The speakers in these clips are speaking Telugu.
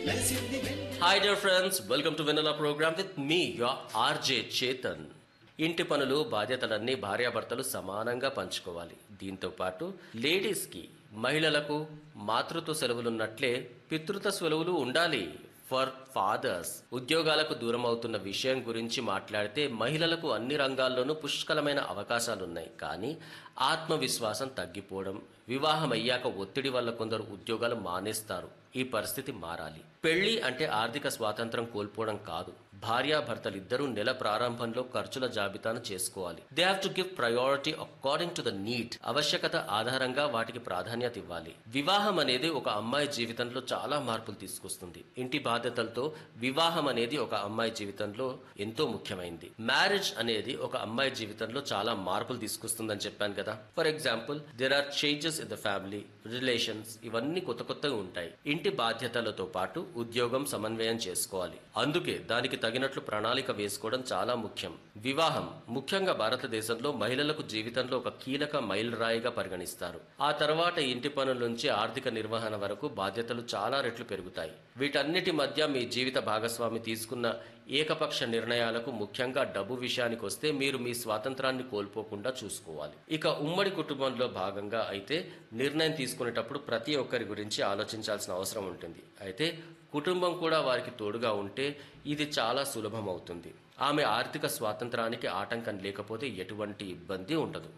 hi dear friends welcome to Vennela program with me your RJ Chetan ఇంటి పనులు బాధ్యతలన్నీ భార్యాభర్తలు సమానంగా పంచుకోవాలి దీంతో పాటు లేడీస్కి మహిళలకు మాతృత్వ సెలవులున్నట్లే పితృత్వ సెలవులు ఉండాలి ఫర్ ఫాదర్స్ ఉద్యోగాలకు దూరం అవుతున్న విషయం గురించి మాట్లాడితే మహిళలకు అన్ని రంగాల్లోనూ పుష్కలమైన అవకాశాలున్నాయి కానీ ఆత్మవిశ్వాసం తగ్గిపోవడం వివాహం అయ్యాక ఒత్తిడి వల్ల కొందరు ఉద్యోగాలు మానేస్తారు ఈ పరిస్థితి మారాలి పెళ్లి అంటే ఆర్థిక స్వాతంత్రం కోల్పోవడం కాదు భార్యాభర్తలిద్దరూ నెల ప్రారంభంలో ఖర్చుల జాబితాను చేసుకోవాలి they have to give priority according to the need ఆవశ్యకత ఆధారంగా వాటికి ప్రాధాన్యత ఇవ్వాలి వివాహం అనేది ఒక అమ్మాయి జీవితంలో చాలా మార్పులు తీసుకొస్తుంది ఇంటి బాధ్యతలతో వివాహం అనేది ఒక అమ్మాయి జీవితంలో ఎంతో ముఖ్యమైనది మ్యారేజ్ అనేది ఒక అమ్మాయి జీవితంలో చాలా మార్పులు తీసుకొస్తుందని చెప్పాను కదా for example there are changes in the family relations ఇవన్నీ కొత్త కొత్తగా ఉంటాయి ఇంటి బాధ్యతలతో పాటు ఉద్యోగం సమన్వయం చేసుకోవాలి అందుకే దానికి తగినట్లు ప్రణాళిక వేసుకోవడం చాలా ముఖ్యం వివాహం ముఖ్యంగా భారతదేశంలో మహిళలకు జీవితంలో ఒక కీలక మైలురాయిగా పరిగణిస్తారు ఆ తర్వాత ఇంటి పనుల నుంచి ఆర్థిక నిర్వహణ వరకు బాధ్యతలు చాలా రెట్లు పెరుగుతాయి వీటన్నిటి మధ్య మీ జీవిత భాగస్వామి తీసుకున్న ఏకపక్ష నిర్ణయాలకు ముఖ్యంగా డబ్బు విషయానికి వస్తే మీరు మీ స్వాతంత్రాన్ని కోల్పోకుండా చూసుకోవాలి ఇక ఉమ్మడి కుటుంబంలో భాగంగా అయితే నిర్ణయం తీసుకునేటప్పుడు ప్రతి ఒక్కరి గురించి ఆలోచించాల్సిన అవసరం ఉంటుంది అయితే కుటుంబం కూడా వారికి తోడుగా ఉంటే ఇది చాలా సులభం అవుతుంది ఆమె ఆర్థిక స్వాతంత్రానికి ఆటంకం లేకపోతే ఎటువంటి ఇబ్బంది ఉండదు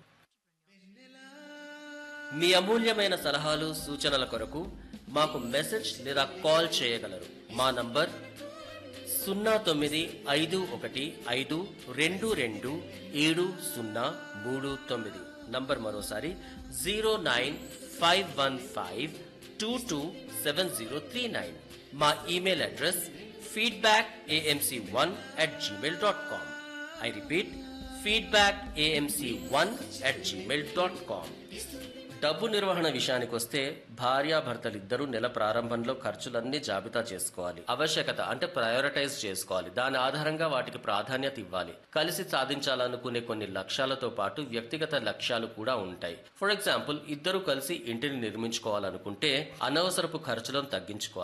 మీ అమూల్యమైన సలహాలు సూచనల కొరకు మాకు మెసేజ్ లేదా కాల్ చేయగలరు మా నంబర్ సున్నా తొమ్మిది ఐదు ఒకటి ఐదు రెండు రెండు ఏడు సున్నా మూడు తొమ్మిది నంబర్ మరోసారి zero nine five one five two two seven zero three nine మా email address feedback AMC one at Gmail dot com I repeat feedback AMC one at Gmail dot com డబ్బు నిర్వహణ విషయానికి వస్తే భార్యాభర్తలిద్దరూ నెల ప్రారంభంలో ఖర్చులన్నీ జాబితా చేసుకోవాలి ఆవశ్యకత అంటే ప్రయారిటైజ్ చేసుకోవాలి దాని ఆధారంగా వాటికి ప్రాధాన్యత ఇవ్వాలి కలిసి సాధించాలనుకునే కొన్ని లక్ష్యాలతో పాటు వ్యక్తిగత లక్ష్యాలు కూడా ఉంటాయి ఫర్ ఎగ్జాంపుల్ ఇద్దరు కలిసి ఇంటిని నిర్మించుకోవాలనుకుంటే అనవసరపు ఖర్చులను తగ్గించుకోవాలి